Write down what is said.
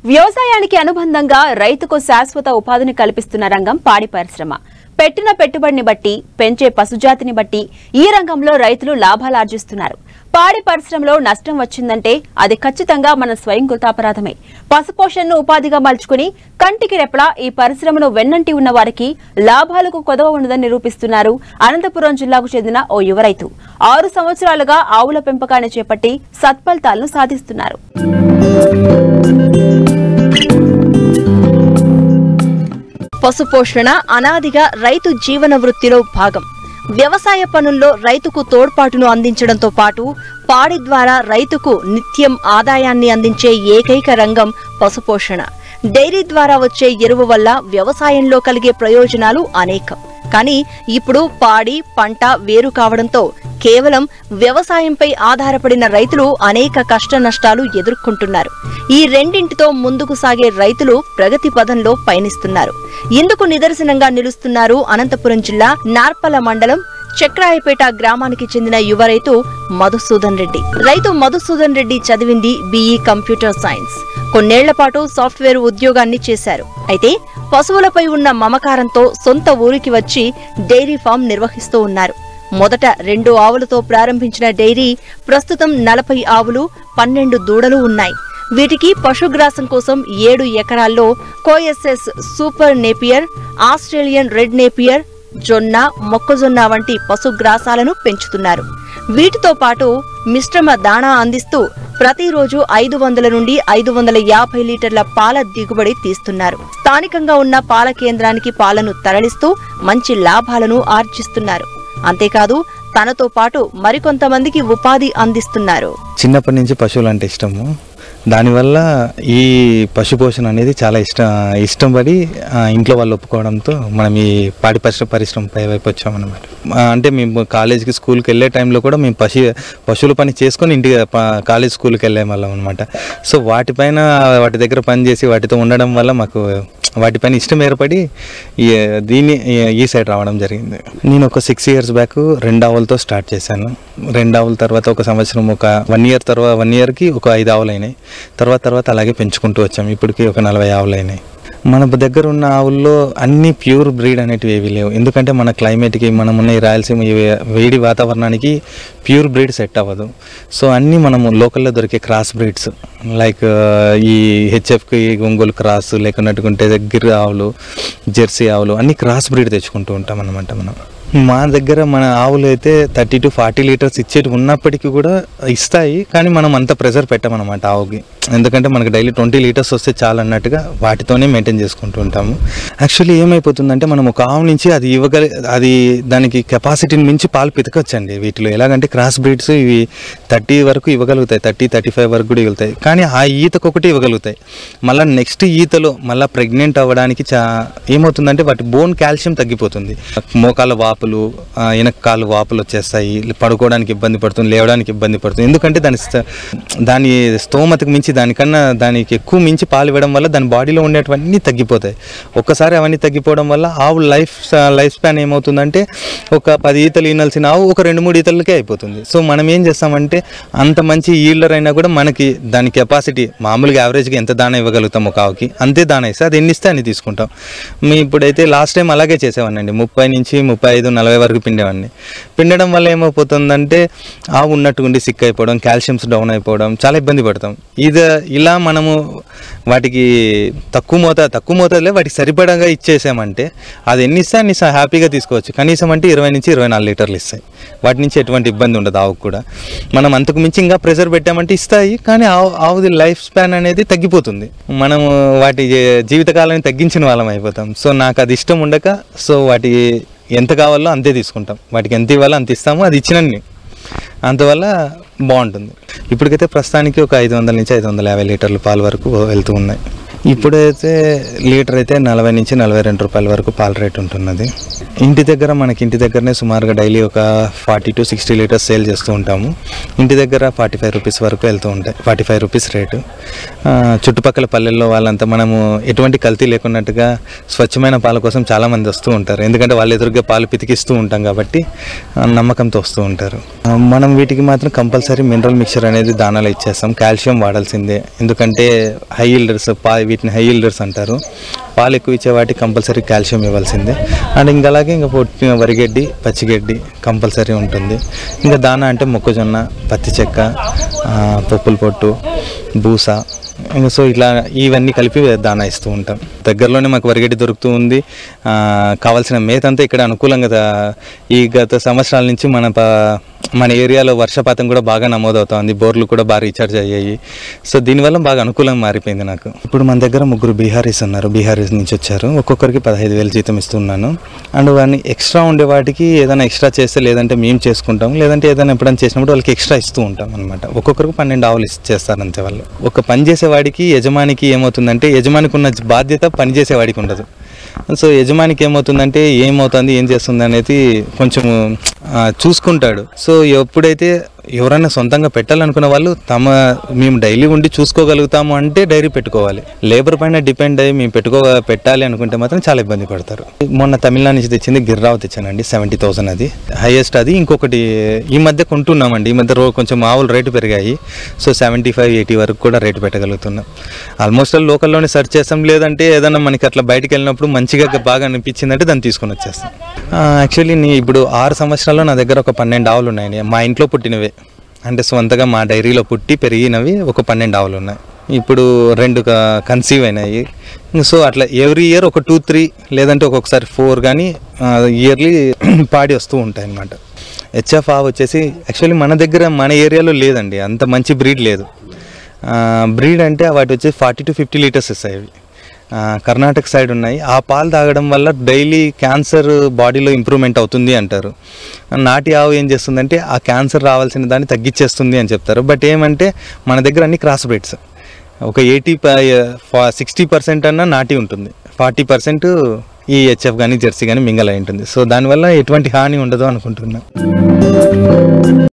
వ్యవసాయానికి అనుబంధంగా రైతుకు శాశ్వత ఉపాధిని కల్పిస్తున్న రంగం పాడి పరిశ్రమ పెట్టిన పెట్టుబడిని బట్టి పెంచే పశుజాతిని బట్టి ఈ రంగంలో రైతులు లాభాలు ఆర్జిస్తున్నారు పాడి పరిశ్రమలో నష్టం వచ్చిందంటే అది ఖచ్చితంగా మన స్వయం కృతాపరాధమే పశుపోషణను ఉపాధిగా మలుచుకుని కంటికి రెప్పలా ఈ పరిశ్రమను వెన్నంటి ఉన్న వారికి లాభాలకు కొదవ ఉండదని నిరూపిస్తున్నారు అనంతపురం జిల్లాకు చెందిన ఓ యువ రైతు ఆరు సంవత్సరాలుగా ఆవుల పెంపకాన్ని చేపట్టి సత్ఫలితాలను సాధిస్తున్నారు పశుపోషణ అనాదిగా రైతు జీవన వృత్తిలో భాగం వ్యవసాయ పనుల్లో రైతుకు తోడ్పాటును అందించడంతో పాటు పాడి ద్వారా రైతుకు నిత్యం ఆదాయాన్ని అందించే ఏకైక రంగం పశుపోషణ డైరీ ద్వారా వచ్చే ఎరువు వల్ల వ్యవసాయంలో కలిగే ప్రయోజనాలు అనేకం కానీ ఇప్పుడు పాడి పంట వేరు కావడంతో కేవలం వ్యవసాయంపై ఆధారపడిన రైతులు అనేక కష్ట నష్టాలు ఎదుర్కొంటున్నారు ఈ రెండింటితో ముందుకు సాగే రైతులు ప్రగతి పదంలో పయనిస్తున్నారు ఇందుకు నిదర్శనంగా నిలుస్తున్నారు అనంతపురం జిల్లా నార్పల మండలం చక్రాయపేట గ్రామానికి చెందిన యువ రైతు మధుసూదన్ రెడ్డి రైతు మధుసూదన్ రెడ్డి చదివింది బీఈ కంప్యూటర్ సైన్స్ కొన్నేళ్ల పాటు సాఫ్ట్వేర్ ఉద్యోగాన్ని చేశారు అయితే పశువులపై ఉన్న మమకారంతో సొంత ఊరికి వచ్చి డైరీ ఫామ్ నిర్వహిస్తూ ఉన్నారు మొదట రెండు ఆవులతో ప్రారంభించిన డైరీ ప్రస్తుతం నలభై ఆవులు పన్నెండు దూడలు ఉన్నాయి వీటికి పశుగ్రాసం కోసం ఏడు ఎకరాల్లో కోఎస్ఎస్ super Napier Australian red Napier జొన్న మొక్కజొన్న వంటి పశుగ్రాసాలను పెంచుతున్నారు వీటితో పాటు మిశ్రమ దాణా అందిస్తూ ప్రతిరోజు ఐదు వందల నుండి ఐదు వందల యాభై లీటర్ల పాల దిగుబడి తీస్తున్నారు స్థానికంగా ఉన్న పాల కేంద్రానికి పాలను తరలిస్తూ మంచి లాభాలను ఆర్జిస్తున్నారు అంతేకాదు తనతో పాటు మరికొంతమందికి ఉపాధి అందిస్తున్నారు చిన్నప్పటి నుంచి పశువులు అంటే ఇష్టము దానివల్ల ఈ పశుపోషణ అనేది చాలా ఇష్టం ఇష్టం పడి ఆ, ఇంట్లో వాళ్ళు ఒప్పుకోవడంతో మనం ఈ పాడి పరిశ్రమ పరిశ్రమ పై వైపు వచ్చామన్నమాట ఆ, అంటే మేము కాలేజీకి స్కూల్కి వెళ్ళే టైంలో కూడా మేము పశు పశువుల పని చేసుకొని ఇంటికి ప- కాలేజ్ స్కూల్కి వెళ్ళే వాళ్ళం అనమాట సో వాటిపైన వాటి దగ్గర పని చేసి వాటితో ఉండడం వల్ల మాకు వాటిపైన ఇష్టం ఏర్పడి ఈ దీన్ని ఈ- ఈ సైడ్ రావడం జరిగింది నేను ఒక సిక్స్ ఇయర్స్ బ్యాక్ రెండు ఆవులతో స్టార్ట్ చేశాను రెండు ఆవుల తర్వాత ఒక సంవత్సరం ఒక వన్ ఇయర్ తర్వాత వన్ ఇయర్కి ఒక ఐదు ఆవులు అయినాయి తర్వాత తర్వాత అలాగే పెంచుకుంటూ వచ్చాము ఇప్పటికి ఒక నలభై ఆవులు అయినాయి మన దగ్గర ఉన్న ఆవుల్లో అన్ని ప్యూర్ బ్రీడ్ అనేటివి ఏవి లేవు ఎందుకంటే మన క్లైమేట్కి మనం ఉన్న ఈ రాయలసీమ ఈ వేడి వాతావరణానికి ప్యూర్ బ్రీడ్ సెట్ అవ్వదు సో అన్నీ మనము లోకల్లో దొరికే క్రాస్ బ్రీడ్స్ లైక్ ఈ హెచ్ఎఫ్కి ఒంగోలు క్రాస్ లేకున్నట్టుకుంటే గిర్ ఆవులు జెర్సీ ఆవులు అన్ని క్రాస్ బ్రీడ్ తెచ్చుకుంటూ ఉంటాం అనమాట మనం మా దగ్గర మన ఆవులు అయితే థర్టీ టు ఫార్టీ లీటర్స్ ఇచ్చేటి ఉన్నప్పటికీ కూడా ఇస్తాయి కానీ మనం అంత ప్రెజర్ పెట్టమన్నమాట ఆవుకి ఎందుకంటే మనకి డైలీ ట్వంటీ లీటర్స్ వస్తే చాలు అన్నట్టుగా వాటితోనే మెయింటైన్ చేసుకుంటూ ఉంటాము యాక్చువల్లీ ఏమైపోతుందంటే మనం ఒక ఆవు నుంచి అది ఇవ్వగలి అది దానికి కెపాసిటీని మించి పాలు పితకొచ్చండి వీటిలో ఎలాగంటే క్రాస్ బ్రీడ్స్ ఇవి థర్టీ వరకు ఇవ్వగలుగుతాయి థర్టీ థర్టీ ఫైవ్ వరకు కూడా ఇవ్వగలుగుతాయి కానీ ఆ ఈతకు ఒకటి ఇవ్వగలుగుతాయి మళ్ళీ నెక్స్ట్ ఈతలో మళ్ళీ ప్రెగ్నెంట్ అవ్వడానికి చా ఏమవుతుందంటే వాటి బోన్ కాల్షియం తగ్గిపోతుంది మోకాల వాపులు ఆ, వెనక కాలు వాపులు వచ్చేస్తాయి పడుకోవడానికి ఇబ్బంది పడుతుంది లేవడానికి ఇబ్బంది పడుతుంది ఎందుకంటే దాని స్థ- దాని స్తోమతకు మించి దానికన్నా దానికి ఎక్కువ మించి పాలు ఇవ్వడం వల్ల దాని బాడీలో ఉండేటివన్నీ తగ్గిపోతాయి ఒక్కసారి అవన్నీ తగ్గిపోవడం వల్ల ఆవు లైఫ్ లైఫ్ స్పాన్ ఏమవుతుందంటే ఒక పది ఈతలు ఈనాల్సిన ఆవు ఒక రెండు మూడు ఈతలకే అయిపోతుంది సో మనం ఏం చేస్తామంటే అంత మంచి ఈల్డర్ అయినా కూడా మనకి దాని కెపాసిటీ మామూలుగా యావరేజ్గా ఎంత దానా ఇవ్వగలుగుతాం ఒక ఆవుకి అంతే దానా ఇస్తే అది ఎన్ని ఇస్తే అన్ని తీసుకుంటాం మీ ఇప్పుడైతే లాస్ట్ టైం అలాగే చేసేవాడిని ముప్పై నుంచి ముప్పై ఐదు నలభై వరకు పిండేవాడిని పిండడం వల్ల ఏమైపోతుందంటే ఆవు ఉన్నట్టుగుండి సిక్ అయిపోవడం కాల్షియమ్స్ డౌన్ అయిపోవడం చాలా ఇబ్బంది పడతాం ఇది ఇలా మనము వాటికి తక్కువ మోతా తక్కువ మోతాదులే వాటికి సరిపడగా ఇచ్చేసామంటే అది ఎన్ని ఇస్తే అన్ని స- హ్యాపీగా తీసుకోవచ్చు కనీసం అంటే ఇరవై నుంచి ఇరవై నాలుగు లీటర్లు ఇస్తాయి వాటి నుంచి ఎటువంటి ఇబ్బంది ఉండదు ఆవుకు కూడా మనం అంతకు మించి ఇంకా ప్రెజర్ పెట్టామంటే ఇస్తాయి కానీ ఆవు ఆవుది లైఫ్ స్పాన్ అనేది తగ్గిపోతుంది మనము వాటి జీ- జీవితకాలాన్ని తగ్గించిన వాళ్ళం అయిపోతాం సో నాకు అది ఇష్టం ఉండక సో వాటి ఎంత కావాలో అంతే తీసుకుంటాం వాటికి ఎంత ఇవ్వాలో అంత ఇస్తాము అది ఇచ్చినన్ని అందువల్ల బాగుంటుంది ఇప్పటికైతే ప్రస్తుతానికి ఒక ఐదు వందల నుంచి ఐదు వందల యాభై లీటర్ల పాలు వరకు వెళ్తూ ఉన్నాయి ఇప్పుడైతే లీటర్ అయితే నలభై నుంచి నలభై రెండు రూపాయల వరకు పాల రేట్ ఉంటున్నది ఇంటి దగ్గర మనకి ఇంటి దగ్గరనే సుమారుగా డైలీ ఒక forty to sixty litres sale చేస్తూ ఉంటాము ఇంటి దగ్గర ఫార్టీ ఫైవ్ రూపీస్ వరకు వెళ్తూ ఉంటాయి ఫార్టీ ఫైవ్ రూపీస్ రేటు ఆ, చుట్టుపక్కల పల్లెల్లో వాళ్ళంతా మనము ఎటువంటి కల్తీ లేకున్నట్టుగా స్వచ్ఛమైన పాల కోసం చాలామంది వస్తూ ఉంటారు ఎందుకంటే వాళ్ళ ఎదురుగా పాలు పితికిస్తూ ఉంటాం కాబట్టి ఆ, నమ్మకంతో వస్తూ ఉంటారు ఆ, మనం వీటికి మాత్రం కంపల్సరీ మినరల్ మిక్చర్ అనేది దానాలు ఇచ్చేస్తాం కాల్షియం వాడాల్సిందే ఎందుకంటే హై ఈల్డర్స్ పా వీటిని హై ఈల్డర్స్ అంటారు పాలు ఎక్కువ ఇచ్చే వాటికి కంపల్సరీ కాల్షియం ఇవ్వాల్సిందే అండ్ ఇంకా అలాగే ఇంకా పొట్టి వరిగడ్డి పచ్చిగడ్డి కంపల్సరీ ఉంటుంది ఇంకా దానా అంటే మొక్కజొన్న పత్తి చెక్క ఆ, పప్పుల పొట్టు బూస ఇంకా సో ఇట్లా ఇవన్నీ కలిపి దానా ఇస్తూ ఉంటాం దగ్గరలోనే మాకు వరిగడ్డి దొరుకుతూ ఉంది ఆ, కావాల్సిన మేత అంతా ఇక్కడ అనుకూలంగా దా- ఈ గత సంవత్సరాల నుంచి మన ప- మన ఏరియాలో వర్షపాతం కూడా బాగా నమోదవుతోంది బోర్లు కూడా బాగా రీఛార్జ్ అయ్యాయి సో దీనివల్ల బాగా అనుకూలంగా మారిపోయింది నాకు ఇప్పుడు మన దగ్గర ముగ్గురు బీహారీస్ ఉన్నారు బీహారీస్ నుంచి వచ్చారు ఒక్కొక్కరికి పదహైదు వేలు జీతం ఇస్తున్నాను అండ్ వాడిని ఎక్స్ట్రా ఉండే వాటికి ఏదైనా ఎక్స్ట్రా చేస్తే లేదంటే మేము చేసుకుంటాం లేదంటే ఏదైనా ఎప్పుడైనా చేసినప్పుడు వాళ్ళకి ఎక్స్ట్రా ఇస్తూ ఉంటాం అనమాట ఒక్కొక్కరికి పన్నెండు ఆవులు ఇచ్చేస్తారు అంతే వాళ్ళు ఒక పని చేసేవాడికి యజమానికి ఏమవుతుందంటే యజమానికి ఉన్న బాధ్యత పని చేసేవాడికి ఉండదు సో యజమానికి ఏమవుతుందంటే ఏమవుతుంది ఏం చేస్తుంది అనేది కొంచెం ఆ, చూసుకుంటాడు సో ఎప్పుడైతే ఎవరైనా సొంతంగా పెట్టాలనుకున్న వాళ్ళు తమ మేము డైలీ ఉండి చూసుకోగలుగుతాము అంటే డైరీ పెట్టుకోవాలి లేబర్ పైన డిపెండ్ అయ్యి మేము పెట్టుకో పెట్టాలి అనుకుంటే మాత్రం చాలా ఇబ్బంది పడతారు మొన్న తమిళనాడు నుంచి తెచ్చింది గిర్రావు తెచ్చానండి సెవెంటీ థౌసండ్ అది హైయెస్ట్ అది ఇంకొకటి ఈ మధ్య కొంటున్నామండి ఈ మధ్య రో కొంచెం ఆవులు రేటు పెరిగాయి సో సెవెంటీ ఫైవ్ ఎయిటీ వరకు కూడా రేటు పెట్టగలుగుతున్నాం ఆల్మోస్ట్ లోకల్లోనే సెర్చ్ చేస్తాం లేదంటే ఏదైనా మనకి అట్లా బయటికి వెళ్ళినప్పుడు మంచిగా బాగా అనిపించిందంటే దాన్ని తీసుకొని వచ్చేస్తాం యాక్చువల్లీ నీ ఇప్పుడు ఆరు సంవత్సరాల్లో నా దగ్గర ఒక పన్నెండు ఆవులు ఉన్నాయండి మా ఇంట్లో పుట్టినవే అంటే స్వంతగా మా డైరీలో పుట్టి పెరిగినవి ఒక పన్నెండు ఆవులు ఉన్నాయి ఇప్పుడు రెండు కన్సీవ్ అయినాయి సో అట్లా ఎవ్రీ ఇయర్ ఒక టూ త్రీ లేదంటే ఒక్కొక్కసారి ఫోర్ కానీ ఇయర్లీ పాడి వస్తూ ఉంటాయి అన్నమాట హెచ్ఎఫ్ ఆవు వచ్చేసి యాక్చువల్లీ మన దగ్గర మన ఏరియాలో లేదండి అంత మంచి బ్రీడ్ లేదు బ్రీడ్ అంటే వాటి వచ్చి ఫార్టీ టు ఫిఫ్టీ లీటర్స్ ఇస్తాయి అవి ఆ, కర్ణాటక సైడ్ ఉన్నాయి ఆ పాలు తాగడం వల్ల డైలీ క్యాన్సర్ బాడీలో ఇంప్రూవ్మెంట్ అవుతుంది అంటారు నాటి ఆవు ఏం చేస్తుందంటే ఆ క్యాన్సర్ రావాల్సిన దాన్ని తగ్గించేస్తుంది అని చెప్తారు బట్ ఏమంటే మన దగ్గర అన్ని క్రాస్ బ్రీడ్స్ ఒక ఎయిటీ సిక్స్టీ పర్సెంట్ అన్న నాటి ఉంటుంది ఫార్టీ పర్సెంట్ ఈ హెచ్ఎఫ్ కానీ జెర్సీ కానీ మింగల్ అయి ఉంటుంది సో దానివల్ల ఎటువంటి హాని ఉండదు అనుకుంటున్నా